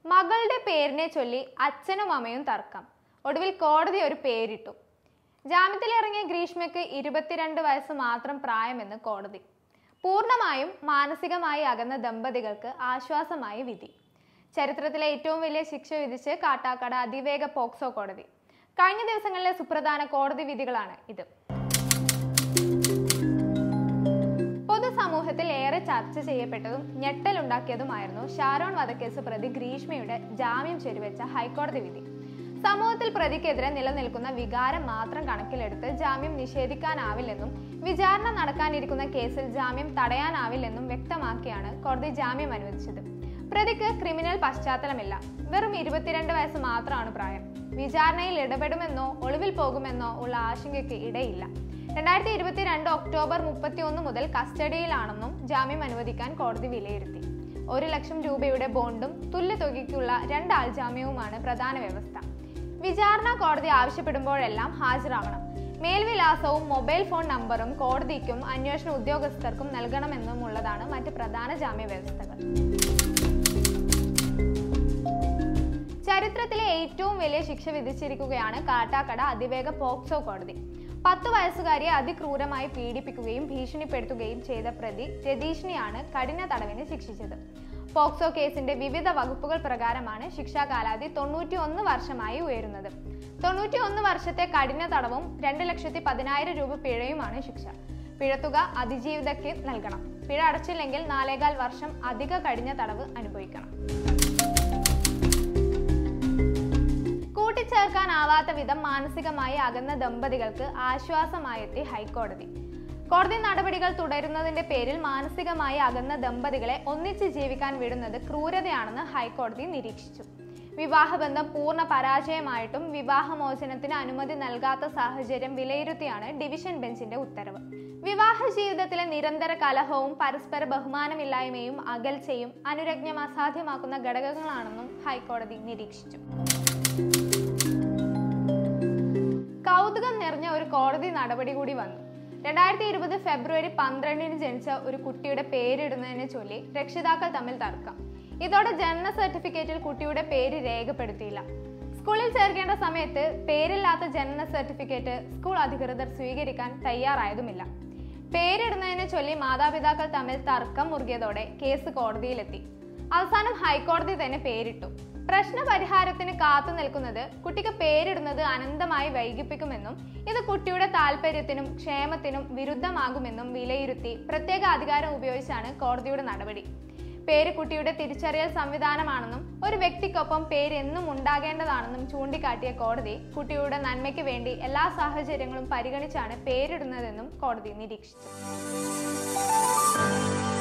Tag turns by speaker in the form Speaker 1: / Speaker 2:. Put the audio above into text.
Speaker 1: മകളുടെ പേരിനെ ചൊല്ലി അച്ഛനും അമ്മയും തർക്കം ഒടുവിൽ കോടതി ഒരു പേരിട്ടു ജാമ്യത്തിലിറങ്ങിയ ഗ്രീഷ്മയ്ക്ക് ഇരുപത്തിരണ്ട് വയസ്സ് മാത്രം പ്രായമെന്ന് കോടതി പൂർണ്ണമായും മാനസികമായി അകന്ന ദമ്പതികൾക്ക് ആശ്വാസമായി വിധി ചരിത്രത്തിലെ ഏറ്റവും വലിയ ശിക്ഷ വിധിച്ച് കാട്ടാക്കട അതിവേഗ പോക്സോ കോടതി കഴിഞ്ഞ ദിവസങ്ങളിലെ സുപ്രധാന കോടതി വിധികളാണ് ഇത് പൊതുസമൂഹത്തിൽ ഏറെ ചർച്ച ചെയ്യപ്പെട്ടതും ഞെട്ടലുണ്ടാക്കിയതുമായിരുന്നു ഷാരോൺ വധക്കേസ് പ്രതി ഗ്രീഷ്മയുടെ ജാമ്യം ശരിവെച്ച ഹൈക്കോടതി വിധി സമൂഹത്തിൽ പ്രതിക്കെതിരെ നിലനിൽക്കുന്ന വികാരം മാത്രം കണക്കിലെടുത്ത് ജാമ്യം നിഷേധിക്കാനാവില്ലെന്നും വിചാരണ നടക്കാനിരിക്കുന്ന കേസിൽ ജാമ്യം തടയാനാവില്ലെന്നും വ്യക്തമാക്കിയാണ് കോടതി ജാമ്യം അനുവദിച്ചത് പ്രതിക്ക് ക്രിമിനൽ പശ്ചാത്തലമില്ല വെറും ഇരുപത്തിരണ്ട് വയസ്സ് മാത്രമാണ് പ്രായം വിചാരണയിൽ ഇടപെടുമെന്നോ ഒളിവിൽ പോകുമെന്നോ ഉള്ള ആശങ്കയ്ക്ക് ഇടയില്ല രണ്ടായിരത്തി ഇരുപത്തിരണ്ട് ഒക്ടോബർ മുപ്പത്തി ഒന്ന് മുതൽ കസ്റ്റഡിയിലാണെന്നും ജാമ്യം അനുവദിക്കാൻ കോടതി വിലയിരുത്തി ഒരു ലക്ഷം രൂപയുടെ ബോണ്ടും തുല്യ തുകയ്ക്കുള്ള രണ്ടാൾ ജാമ്യവുമാണ് പ്രധാന വ്യവസ്ഥ വിചാരണ കോടതി ആവശ്യപ്പെടുമ്പോഴെല്ലാം ഹാജരാവണം മേൽവിലാസവും മൊബൈൽ ഫോൺ നമ്പറും കോടതിക്കും അന്വേഷണ ഉദ്യോഗസ്ഥർക്കും നൽകണമെന്നുമുള്ളതാണ് മറ്റ് പ്രധാന ജാമ്യ വ്യവസ്ഥകൾ ചരിത്രത്തിലെ ഏറ്റവും വലിയ ശിക്ഷ വിധിച്ചിരിക്കുകയാണ് കാട്ടാക്കട അതിവേഗ പോക്സോ കോടതി പത്ത് വയസ്സുകാരിയെ അതിക്രൂരമായി പീഡിപ്പിക്കുകയും ഭീഷണിപ്പെടുത്തുകയും ചെയ്ത പ്രതി രതീഷിനെയാണ് കഠിന തടവിന് ശിക്ഷിച്ചത് പോക്സോ കേസിന്റെ വിവിധ വകുപ്പുകൾ പ്രകാരമാണ് ശിക്ഷാ കാലാവധി തൊണ്ണൂറ്റി ഒന്ന് വർഷമായി ഉയരുന്നത് തൊണ്ണൂറ്റി ഒന്ന് വർഷത്തെ കഠിന തടവും രണ്ട് ലക്ഷത്തി പതിനായിരം രൂപ പിഴയുമാണ് ശിക്ഷ പിഴത്തുക അതിജീവിതയ്ക്ക് നൽകണം പിഴ അടച്ചില്ലെങ്കിൽ നാലേകാൽ വർഷം അധിക കഠിന തടവ് അനുഭവിക്കണം കൂട്ടിച്ചേർക്കാനാവാത്ത വിധം മാനസികമായി അകന്ന ദമ്പതികൾക്ക് ആശ്വാസമായെത്തി ഹൈക്കോടതി കോടതി നടപടികൾ തുടരുന്നതിന്റെ പേരിൽ മാനസികമായി അകന്ന ദമ്പതികളെ ഒന്നിച്ച് ജീവിക്കാൻ വിടുന്നത് ക്രൂരതയാണെന്ന് ഹൈക്കോടതി നിരീക്ഷിച്ചു വിവാഹബന്ധം പൂർണ്ണ പരാജയമായിട്ടും വിവാഹമോചനത്തിന് അനുമതി നൽകാത്ത സാഹചര്യം വിലയിരുത്തിയാണ് ഡിവിഷൻ ബെഞ്ചിന്റെ ഉത്തരവ് വിവാഹ ജീവിതത്തിലെ നിരന്തര കലഹവും പരസ്പര ബഹുമാനമില്ലായ്മയും അകൽച്ചയും അനുരജ്ഞം അസാധ്യമാക്കുന്ന ഘടകങ്ങളാണെന്നും ഹൈക്കോടതി നിരീക്ഷിച്ചു കൗതുകം നിറഞ്ഞ ഒരു കോടതി നടപടി കൂടി വന്നു രണ്ടായിരത്തി ഇരുപത് ഫെബ്രുവരി പന്ത്രണ്ടിന് ജനിച്ച ഒരു കുട്ടിയുടെ പേരിടുന്നതിനെ ചൊല്ലി രക്ഷിതാക്കൾ തമ്മിൽ തർക്കം ഇതോടെ ജനന സർട്ടിഫിക്കറ്റിൽ കുട്ടിയുടെ പേര് രേഖപ്പെടുത്തിയില്ല സ്കൂളിൽ ചേർക്കേണ്ട സമയത്ത് പേരില്ലാത്ത ജനന സർട്ടിഫിക്കറ്റ് സ്കൂൾ അധികൃതർ സ്വീകരിക്കാൻ തയ്യാറായതുമില്ല പേരിടുന്നതിനെ ചൊല്ലി മാതാപിതാക്കൾ തമ്മിൽ തർക്കം മുറുകിയതോടെ കേസ് കോടതിയിലെത്തി അവസാനം ഹൈക്കോടതി തന്നെ പേരിട്ടു പ്രശ്ന പരിഹാരത്തിന് കാത്തു നിൽക്കുന്നത് കുട്ടിക്ക് പേരിടുന്നത് അനന്തമായി വൈകിപ്പിക്കുമെന്നും ഇത് കുട്ടിയുടെ താല്പര്യത്തിനും ക്ഷേമത്തിനും വിരുദ്ധമാകുമെന്നും വിലയിരുത്തി പ്രത്യേക അധികാരം ഉപയോഗിച്ചാണ് കോടതിയുടെ നടപടി പേര് കുട്ടിയുടെ തിരിച്ചറിയൽ സംവിധാനമാണെന്നും ഒരു വ്യക്തിക്കൊപ്പം പേര് എന്നും ഉണ്ടാകേണ്ടതാണെന്നും ചൂണ്ടിക്കാട്ടിയ കോടതി കുട്ടിയുടെ നന്മയ്ക്ക് വേണ്ടി എല്ലാ സാഹചര്യങ്ങളും പരിഗണിച്ചാണ് പേരിടുന്നതെന്നും കോടതി നിരീക്ഷിച്ചു